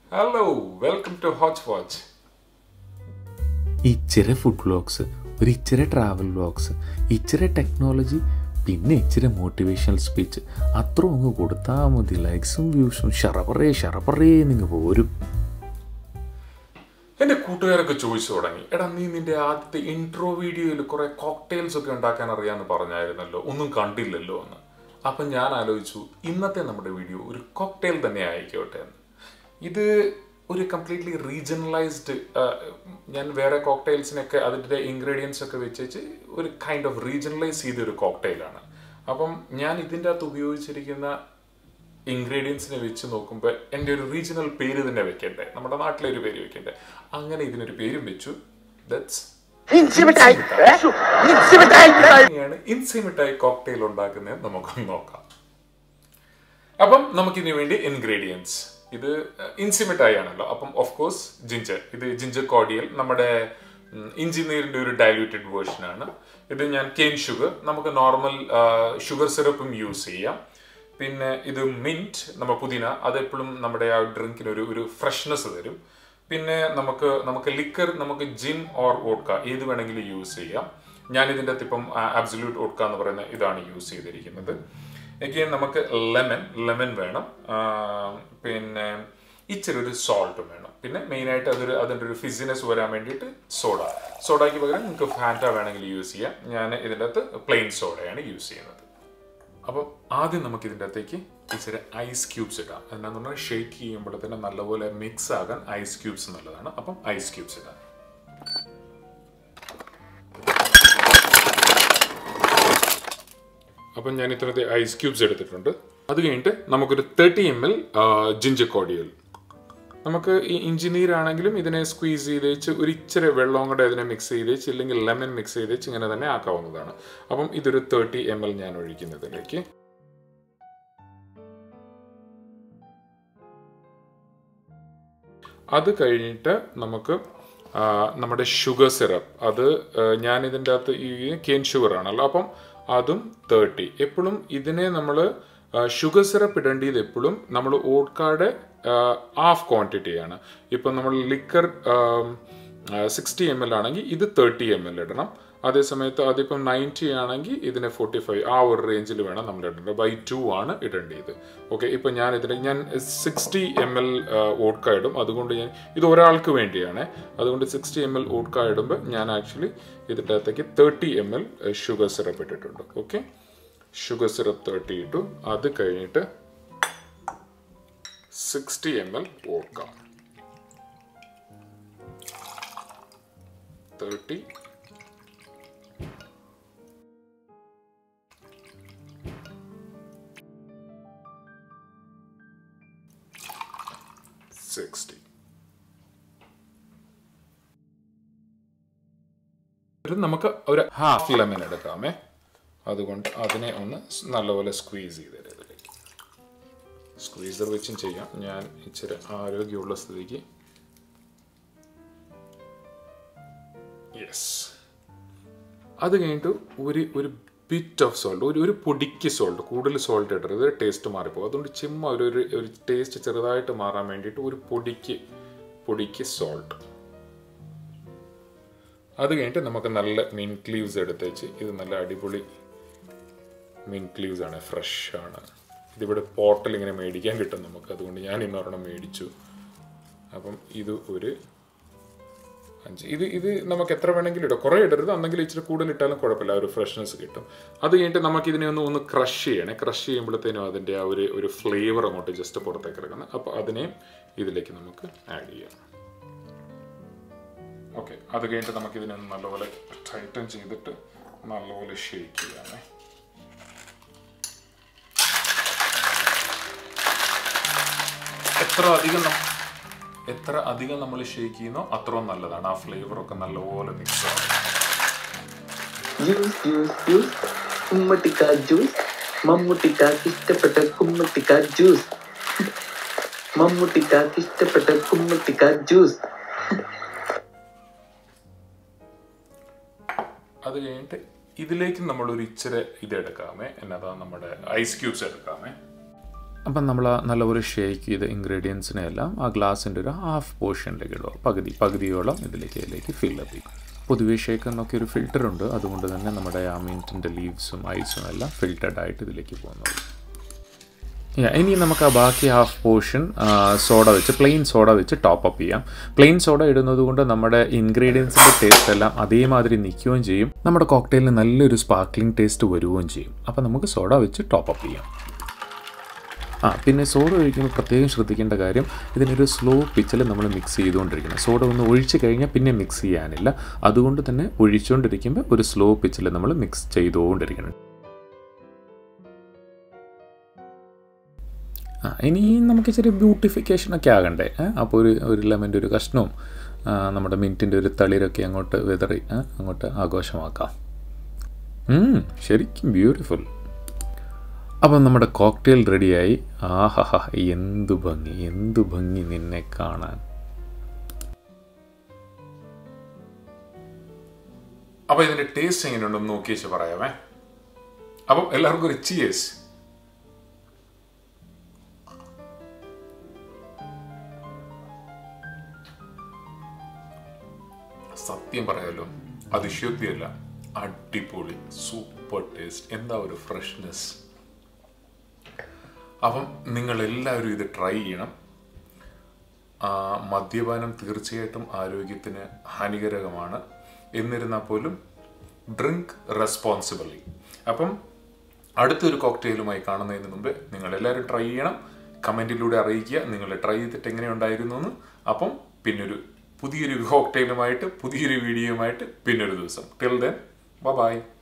hello welcome to ഹോച്ച് വാച്ച് ഇച്ചിരി ഫുഡ് വ്ളോഗ്സ് ഒരു ഇച്ചിരി ട്രാവൽ വ്ളോഗ്സ് ഇച്ചിരി ടെക്നോളജി പിന്നെ ഇച്ചിരി മോട്ടിവേഷണൽ സ്പീച്ച് അത്ര അങ്ങ് കൊടുത്താൽ മതി ലൈക്സും വ്യൂസും ഷറപറേ ഷറപറേ നിങ്ങൾ പോരും എന്റെ കൂട്ടുകാരൊക്കെ ചോദിച്ചു തുടങ്ങി എടാ നീ നിന്റെ ആദ്യത്തെ ഇൻട്രോ വീഡിയോയിൽ കുറെ കോക്ടെയിൽസ് ഒക്കെ ഉണ്ടാക്കാൻ അറിയാന്ന് പറഞ്ഞായിരുന്നല്ലോ ഒന്നും കണ്ടില്ലല്ലോ എന്ന് അപ്പം ഞാൻ ആലോചിച്ചു ഇന്നത്തെ നമ്മുടെ വീഡിയോ ഒരു കോക്ടെയിൽ തന്നെ ആയിക്കോട്ടെ എന്ന് ഇത് ഒരു കംപ്ലീറ്റ്ലി റീജിയണലൈസ്ഡ് ഞാൻ വേറെ കോക്ടെയിൽസിനൊക്കെ അതിൻ്റെ ഇൻഗ്രീഡിയൻസ് ഒക്കെ വെച്ച് ഒരു കൈൻഡ് ഓഫ് റീജിയണലൈസ് ചെയ്ത ഒരു കോക്ടെയിലാണ് അപ്പം ഞാൻ ഇതിൻ്റെ അകത്ത് ഉപയോഗിച്ചിരിക്കുന്ന ഇൻഗ്രീഡിയൻസിനെ വെച്ച് നോക്കുമ്പോൾ എൻ്റെ ഒരു റീജിയണൽ പേര് തന്നെ വെക്കണ്ടേ നമ്മുടെ നാട്ടിലെ ഒരു പേര് വെക്കണ്ടേ അങ്ങനെ ഇതിനൊരു പേരും വെച്ചു ദാറ്റ്സ് എങ്ങനെയാണ് ഇൻസിമിറ്റായി കോക്ടെയിൽ ഉണ്ടാക്കുന്നത് നമുക്കൊന്ന് നോക്കാം അപ്പം നമുക്കിതിനു വേണ്ടി ഇൻഗ്രീഡിയൻസ് ഇത് ഇൻസിമിറ്റായി ആണല്ലോ അപ്പം ഓഫ് കോഴ്സ് ജിഞ്ചർ ഇത് ജിഞ്ചർ കോഡിയൽ നമ്മുടെ ഇഞ്ചി നീരിന്റെ ഒരു ഡയലൂറ്റഡ് വേർഷൻ ആണ് ഇത് ഞാൻ കെയിൻ ഷുഗർ നമുക്ക് നോർമൽ ഷുഗർ സിറപ്പും യൂസ് ചെയ്യാം പിന്നെ ഇത് മിന്റ് നമ്മ പുതിന അതെപ്പോഴും നമ്മുടെ ആ ഡ്രിങ്കിന് ഒരു ഒരു ഫ്രഷ്നെസ് തരും പിന്നെ നമുക്ക് നമുക്ക് ലിക്കർ നമുക്ക് ജിൻ ഓർ വോഡ്ക ഏത് വേണമെങ്കിലും യൂസ് ചെയ്യാം ഞാൻ ഇതിൻ്റെ അകത്ത് ഇപ്പം അബ്സല്യൂട്ട് വോഡ്ക എന്ന് പറയുന്ന ഇതാണ് യൂസ് ചെയ്തിരിക്കുന്നത് എഗെയിൻ നമുക്ക് ലെമൺ ലെമൺ വേണം ആ, പിന്നെ ഇച്ചിരി ഒരു സോൾട്ടും വേണം പിന്നെ മെയിനായിട്ട് അതൊരു അതിൻ്റെ ഒരു ഫിസിനെസ് വരാൻ വേണ്ടിയിട്ട് സോഡ സോഡയ്ക്ക് പകരം നിങ്ങൾക്ക് ഫാൻറ്റ വേണമെങ്കിൽ യൂസ് ചെയ്യാം ഞാൻ ഇതിൻ്റെ അകത്ത് പ്ലെയിൻ സോഡയാണ് യൂസ് ചെയ്യുന്നത് അപ്പം ആദ്യം നമുക്ക് ഇതിൻ്റെ അകത്തേക്ക് ഇച്ചിരി ഐസ് ക്യൂബ്സ് ഇടാം എന്താന്ന് പറഞ്ഞാൽ ഷേക്ക് ചെയ്യുമ്പോൾ തന്നെ നല്ലപോലെ മിക്സ് ആകാൻ ഐസ് ക്യൂബ്സ് നല്ലതാണ് അപ്പം ഐസ് ക്യൂബ്സ് ഇടാം അപ്പം ഞാൻ ഇത്രത്തെ ഐസ് ക്യൂബ്സ് എടുത്തിട്ടുണ്ട് അത് കഴിഞ്ഞിട്ട് നമുക്കൊരു thirty M L ginger cordial നമുക്ക് ഈ ഇഞ്ചി നീരാണെങ്കിലും ഇതിനെ സ്ക്വീസ് ചെയ്ത് വെച്ച് ഒരു ഇച്ചിരി വെള്ളം കൂടെ ഇതിനെ മിക്സ് ചെയ്ത് വെച്ച് ഇല്ലെങ്കിൽ ലെമൺ മിക്സ് ചെയ്ത് വെച്ച് ഇങ്ങനെ തന്നെ ആക്കാവുന്നതാണ് അപ്പം ഇതൊരു തേർട്ടി എം എൽ ഞാൻ ഒഴിക്കുന്നതിലേക്ക് അത് കഴിഞ്ഞിട്ട് നമുക്ക് ആ, നമ്മുടെ ഷുഗർ സിറപ്പ് അത് ആ, ഞാൻ ഇതിൻ്റെ അകത്ത് ഈ കെയിൻ ഷുഗർ ആണല്ലോ അപ്പം അതും തേർട്ടി എപ്പോഴും ഇതിനെ നമ്മൾ ഷുഗർ സിറപ്പ് ഇടേണ്ടത് എപ്പോഴും നമ്മൾ ഓട്ട്കാടെ ഹാഫ് ക്വാണ്ടിറ്റിയാണ് ഇപ്പം നമ്മൾ ലിക്കർ സിക്സ്റ്റി എം എൽ ആണെങ്കിൽ ഇത് തേർട്ടി എം എൽ ഇടണം അതേസമയത്ത് അതിപ്പം നയൻറ്റി ആണെങ്കിൽ ഇതിനെ ഫോർട്ടി ഫൈവ് ആ ഒരു റേഞ്ചിൽ വേണം നമ്മൾ ഇടേണ്ടത് ബൈ ടു ആണ് ഇടേണ്ടത് ഓക്കെ ഇപ്പം ഞാൻ ഇതിന് ഞാൻ സിക്സ്റ്റി എം എൽ ഓട്ട്ക ഇടും അതുകൊണ്ട് ഞാൻ ഇത് ഒരാൾക്ക് വേണ്ടിയാണ് അതുകൊണ്ട് സിക്സ്റ്റി എം എൽ ഓട്ട്ക ഇടുമ്പോൾ ഞാൻ ആക്ച്വലി ഇതിൻ്റെ അകത്തേക്ക് thirty M L sugar syrup ഇട്ടിട്ടുണ്ട് ഓക്കെ ഷുഗർ സിറപ്പ് തേർട്ടി ഇട്ടു അത് കഴിഞ്ഞിട്ട് sixty M L vodka thirty sixty നമുക്ക് ഒരു ഹാഫ് ലെമൺ എടുക്കാമേ അതുകൊണ്ട് അതിനെ ഒന്ന് സ് നല്ലപോലെ സ്ക്വീസ് ചെയ്ത് തരാം ഇതിലേക്ക് സ്ക്വീസർ വെച്ചും ചെയ്യാം ഞാൻ ഇച്ചിരി ആരോഗ്യമുള്ള സ്ഥിതിക്ക് യെസ് അത് കഴിഞ്ഞിട്ട് ഒരു ഒരു ബിറ്റ് ഓഫ് സോൾട്ട് ഒരു ഒരു പൊടിക്ക് സോൾട്ട് കൂടുതൽ സോൾട്ട് ഇടരുത് ടേസ്റ്റ് മാറിപ്പോകും അതുകൊണ്ട് ചുമ്മാ ഒരു ഒരു ഒരു ടേസ്റ്റ് ചെറുതായിട്ട് മാറാൻ വേണ്ടിയിട്ട് ഒരു പൊടിക്ക് പൊടിക്ക് സോൾട്ട് അത് കഴിഞ്ഞിട്ട് നമുക്ക് നല്ല മീൻ ക്ലീവ്സ് എടുത്ത് വെച്ച് ഇത് നല്ല അടിപൊളി മീൻ ക്ലീവ്സ് ആണ് ഫ്രഷ് ആണ് ഇതിവിടെ പോർട്ടൽ ഇങ്ങനെ മേടിക്കാൻ കിട്ടും നമുക്ക് അതുകൊണ്ട് ഞാൻ ഇന്നൊരെണ്ണം മേടിച്ചു അപ്പം ഇത് ഒരു അഞ്ച് ഇത് ഇത് നമുക്ക് എത്ര വേണമെങ്കിലും ഇടാം കുറേ ഇടരുത് അന്നെങ്കിൽ ഇച്ചിരി കൂടുതൽ ഇട്ടാലും കുഴപ്പമില്ല ആ ഒരു ഫ്രഷ്നെസ് കിട്ടും അത് കഴിഞ്ഞിട്ട് നമുക്ക് ഇതിനെ ഒന്ന് ഒന്ന് ക്രഷ് ചെയ്യണേ ക്രഷ് ചെയ്യുമ്പോഴത്തേനും അതിൻ്റെ ആ ഒരു ഒരു ഫ്ലേവർ അങ്ങോട്ട് ജസ്റ്റ് പുറത്തേക്ക് ഇറങ്ങുന്നത് അപ്പോൾ അതിനെയും ഇതിലേക്ക് നമുക്ക് ആഡ് ചെയ്യാം ഓക്കെ അത് കഴിഞ്ഞിട്ട് നമുക്ക് ഇതിനെ ഒന്ന് നല്ലപോലെ ടൈറ്റൻ ചെയ്തിട്ട് നല്ലപോലെ ഷേക്ക് ചെയ്യാമേ എത്ര അധികം നം- എത്ര അധികം നമ്മൾ ഷേക്ക് ചെയ്യുന്നോ അത്രയും നല്ലതാണ് ആ ഫ്ലേവർ ഒക്കെ നല്ലപോലെ മിക്സ് ആവും ജ്യൂസ് ജ്യൂസ് ജ്യൂസ് കുമ്മട്ടിക്ക ജ്യൂസ് മമ്മൂട്ടിക്കാക്ക് ഇഷ്ടപ്പെട്ട കുമ്മട്ടിക്ക ജ്യൂസ് മമ്മൂട്ടിക്കാക്ക് ഇഷ്ടപ്പെട്ട കുമ്മട്ടിക്ക ജ്യൂസ് അത് കഴിഞ്ഞിട്ട് ഇതിലേക്ക് നമ്മൾ ഒരു ഇച്ചിരി ഇത് എടുക്കാമേ എന്നതാ നമ്മുടെ ഐസ് ക്യൂബ്സ് എടുക്കാമേ അപ്പം നമ്മൾ ആ നല്ലപോലെ ഷേക്ക് ചെയ്ത ഇൻഗ്രീഡിയൻസിനെ എല്ലാം ആ ഗ്ലാസിൻ്റെ ഒരു ഹാഫ് പോർഷനിലേക്ക് ഇടുക പകുതി പകുതിയോളം ഇതിലേക്ക് ഇതിലേക്ക് ഫില്ലപ്പ് ചെയ്യും പൊതുവേ ഷേക്ക് എന്നൊക്കെ ഒരു ഫിൽറ്റർ ഉണ്ട് അതുകൊണ്ട് തന്നെ നമ്മുടെ ആ മിൻറ്റിൻ്റെ ലീവ്സും ഐസും എല്ലാം ഫിൽറ്റർഡ് ആയിട്ട് ഇതിലേക്ക് പോകുന്നത് Yeah, ഇനി നമുക്ക് ആ ബാക്കി ഹാഫ് പോർഷൻ സോഡ വെച്ച് പ്ലെയിൻ സോഡ വെച്ച് ടോപ്പ് അപ്പ് ചെയ്യാം പ്ലെയിൻ സോഡ ഇടുന്നത് കൊണ്ട് നമ്മുടെ ഇൻഗ്രീഡിയൻസിൻ്റെ ടേസ്റ്റ് എല്ലാം അതേമാതിരി നിൽക്കുകയും ചെയ്യും നമ്മുടെ കോക്ടെയിലിന് നല്ലൊരു സ്പാർക്ലിംഗ് ടേസ്റ്റ് വരികയും ചെയ്യും അപ്പോൾ നമുക്ക് സോഡ വെച്ച് ടോപ്പ് അപ്പ് ചെയ്യാം ആ പിന്നെ സോഡ ഒഴിക്കുമ്പോൾ പ്രത്യേകം ശ്രദ്ധിക്കേണ്ട കാര്യം ഇതിനൊരു സ്ലോ പിച്ചിൽ നമ്മൾ മിക്സ് ചെയ്തുകൊണ്ടിരിക്കണം സോഡ ഒന്ന് ഒഴിച്ച് കഴിഞ്ഞാൽ പിന്നെ മിക്സ് ചെയ്യാനില്ല അതുകൊണ്ട് തന്നെ ഒഴിച്ചുകൊണ്ടിരിക്കുമ്പോൾ ഒരു സ്ലോ പിച്ചിൽ നമ്മൾ മിക്സ് ചെയ്തുകൊണ്ടിരിക്കണം ആ ഇനി നമുക്ക് ഇച്ചിരി ബ്യൂട്ടിഫിക്കേഷൻ ഒക്കെ ആകണ്ടേ അപ്പോൾ ഒരു ഒരു ലെമൻ്റെ ഒരു കഷ്ണവും ആ, നമ്മുടെ മിൻറ്റിൻ്റെ ഒരു തളിരൊക്കെ അങ്ങോട്ട് വിതറി ആ, അങ്ങോട്ട് ആഘോഷമാക്കാം ഉം, ശരിക്കും ബ്യൂട്ടിഫുൾ അപ്പം നമ്മുടെ കോക്ടെയിൽ റെഡിയായി ആഹഹ എന്തു ഭംഗി എന്തു ഭംഗി നിന്നെ കാണാൻ അപ്പൊ ഇതിന്റെ ടേസ്റ്റ് എങ്ങനെയുണ്ടെന്ന് നോക്കി വെച്ച് പറയാമേ അപ്പം എല്ലാവർക്കും ഒരു ചിയേഴ്സ് സത്യം പറയാലോ അതിശയോക്തിയല്ല അടിപൊളി സൂപ്പർ ടേസ്റ്റ് എന്താ ഒരു ഫ്രഷ്നെസ് അപ്പം നിങ്ങൾ എല്ലാവരും ഇത് ട്രൈ ചെയ്യണം ആ, മദ്യപാനം തീർച്ചയായിട്ടും ആരോഗ്യത്തിന് ഹാനികരകമാണ് എന്നിരുന്നാൽ പോലും ഡ്രിങ്ക് റെസ്പോൺസിബിളി അപ്പം അടുത്തൊരു കോക്ടെയിലുമായി കാണുന്നതിന് മുമ്പ് നിങ്ങൾ എല്ലാവരും ട്രൈ ചെയ്യണം കമൻറ്റിലൂടെ അറിയിക്കുക നിങ്ങൾ ട്രൈ ചെയ്തിട്ട് എങ്ങനെയുണ്ടായിരുന്നു എന്ന് അപ്പം പിന്നൊരു പുതിയൊരു കോക്ടെയിലുമായിട്ട് പുതിയൊരു വീഡിയോയുമായിട്ട് പിന്നൊരു ദിവസം ടിൽ ദെൻ ബൈ